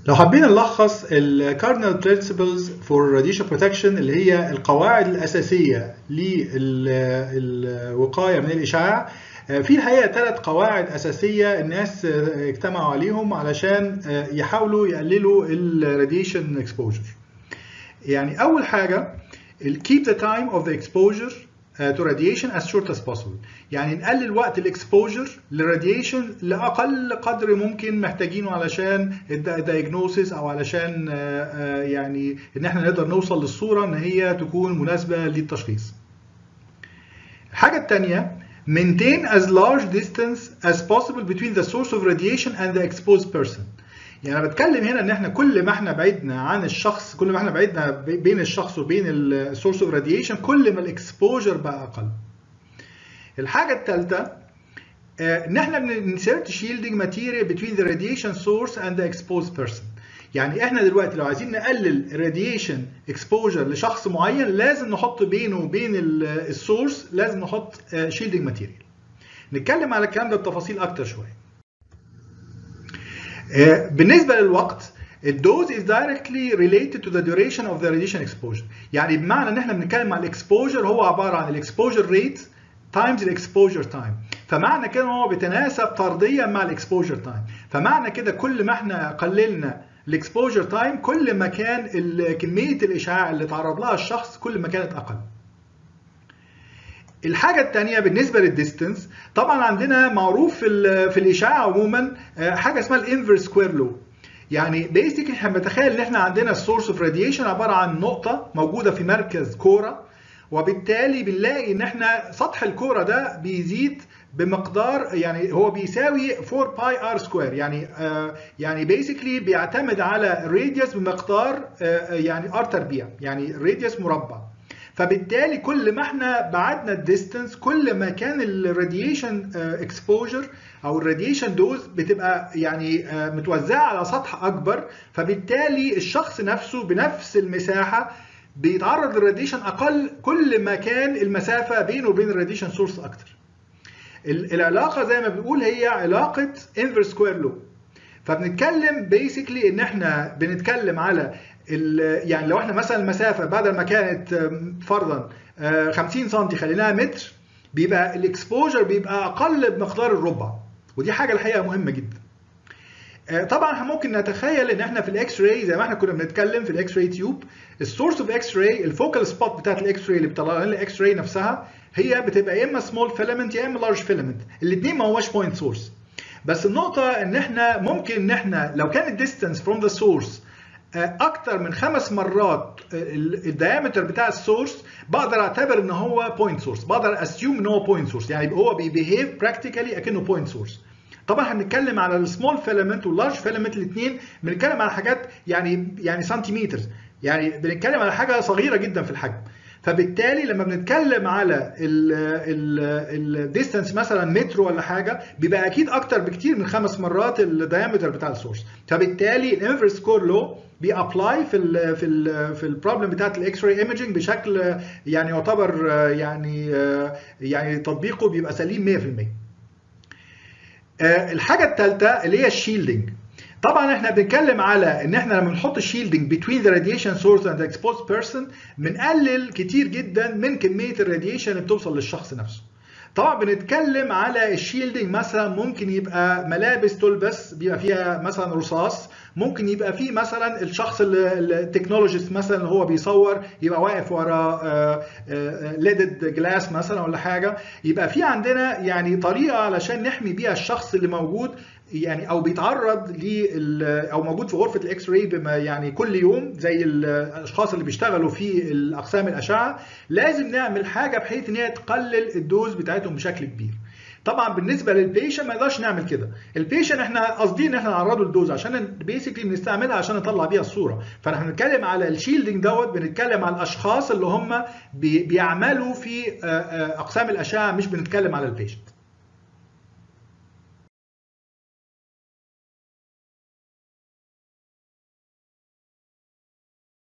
لو حبينا نلخص ال cardinal principles for radiation protection اللي هي القواعد الأساسية للوقاية من الإشعاع في الحقيقة ثلاث قواعد أساسية الناس اجتمعوا عليهم علشان يحاولوا يقللوا الراديشن اكسبوجر يعني أول حاجة keep the time of the exposure to radiation as short as possible يعني نقلل وقت الاكسبوجر للراديشن لاقل قدر ممكن محتاجينه علشان الدايجنوسيس او علشان يعني ان احنا نقدر نوصل للصوره ان هي تكون مناسبه للتشخيص الحاجه الثانيه maintain as large distance as possible between the source of radiation and the exposed person يعني انا بتكلم هنا ان احنا كل ما احنا بعدنا عن الشخص كل ما احنا بعدنا بين الشخص وبين السورس اوف راديشن كل ما الاكسبوجر بقى اقل الحاجه الثالثه ان احنا بنسيرت شيلدنج ماتيريال between the radiation source and the exposed person يعني احنا دلوقتي لو عايزين نقلل الراديشن اكسبوجر لشخص معين لازم نحط بينه وبين السورس لازم نحط شيلدنج ماتيريال نتكلم على الكلام ده بتفاصيل اكتر شويه بالنسبه للوقت الدوز is directly related to the duration of the radiation exposure يعني بمعنى ان احنا بنتكلم على الاكسبوجر هو عباره عن الاكسبوجر ريت تايمز الاكسبوجر تايم فمعنى كده هو بيتناسب طرديا مع الاكسبوجر تايم فمعنى كده كل ما احنا قللنا الاكسبوجر تايم كل ما كان كميه الاشعاع اللي تعرض لها الشخص كل ما كانت اقل الحاجه الثانيه بالنسبه للديستنس طبعا عندنا معروف في في الاشعاع عموما حاجه اسمها الانفرس سكوير لو يعني بيسك احنا بنتخيل ان احنا عندنا السورس اوف راديشن عباره عن نقطه موجوده في مركز كوره وبالتالي بنلاقي ان احنا سطح الكوره ده بيزيد بمقدار يعني هو بيساوي 4 باي ار سكوير يعني آه يعني بيسكلي بيعتمد على الراديوس بمقدار آه يعني ار تربيع يعني الراديوس مربع فبالتالي كل ما احنا بعدنا الديستنس كل ما كان الراديشن اكسبوجر او الراديشن دوز بتبقى يعني متوزعه على سطح اكبر فبالتالي الشخص نفسه بنفس المساحه بيتعرض للراديشن اقل كل ما كان المسافه بينه وبين الراديشن سورس اكتر العلاقه زي ما بنقول هي علاقه انفرس سكوير لو فبنتكلم بيسكلي ان احنا بنتكلم على يعني لو احنا مثلا المسافه بدل ما كانت فرضا 50 سم خليناها متر بيبقى الاكسبوجر بيبقى اقل بمقدار الربع ودي حاجه الحقيقه مهمه جدا طبعا احنا ممكن نتخيل ان احنا في الاكس راي زي ما احنا كنا بنتكلم في الاكس راي تيوب السورس اوف اكس راي الفوكال سبوت بتاعت الاكس راي اللي بتطلع لنا الاكس راي نفسها هي بتبقى يا اما سمول فيلامنت يا اما لارج فيلامنت الاثنين ما هوش بوينت سورس بس النقطه ان احنا ممكن ان احنا لو كان الديستانس فروم ذا سورس اكتر من خمس مرات الدايمتر بتاع السورس بقدر اعتبر ان هو بوينت سورس بقدر اسيوم ان هو بوينت سورس يعني هو بيبيهيف براكتيكالي اكنه بوينت سورس طبعا احنا بنتكلم على السمول فيلامنت واللارج فيلامنت الاثنين بنتكلم على حاجات يعني يعني سنتيمتر يعني بنتكلم على حاجه صغيره جدا في الحجم فبالتالي لما بنتكلم على الديستانس مثلا متر ولا حاجه بيبقى اكيد اكتر بكتير من خمس مرات الدايمتر بتاع السورس فبالتالي الانفرس سكور لو بيابلاي في ال في ال في البروبلم بتاعت الاكس راي ايمجنج بشكل يعني يعتبر يعني يعني تطبيقه بيبقى سليم 100% الحاجه الثالثه اللي هي الشيلدنج طبعا احنا بنتكلم على ان احنا لما بنحط شيلدنج between the radiation source and the exposed person بنقلل كتير جدا من كميه الراديشن اللي بتوصل للشخص نفسه طبعا بنتكلم على الشيلدنج مثلا ممكن يبقى ملابس تلبس بيبقى فيها مثلا رصاص ممكن يبقى فيه مثلا الشخص التكنولوجيست مثلا اللي هو بيصور يبقى واقف ورا ليدد جلاس مثلا ولا حاجه يبقى في عندنا يعني طريقه علشان نحمي بيها الشخص اللي موجود يعني او بيتعرض ل او موجود في غرفه الاكس راي بما يعني كل يوم زي الاشخاص اللي بيشتغلوا في الاقسام الاشعه لازم نعمل حاجه بحيث ان هي تقلل الدوز بتاعتهم بشكل كبير طبعا بالنسبه للبيشن ما نقدرش نعمل كده البيشن احنا قاصدين ان احنا نعرضه للدوز عشان بيسكلي بنستعملها عشان نطلع بيها الصوره فاحنا بنتكلم على الشيلدنج دوت بنتكلم على الاشخاص اللي هم بيعملوا في اقسام الاشعه مش بنتكلم على البيشنت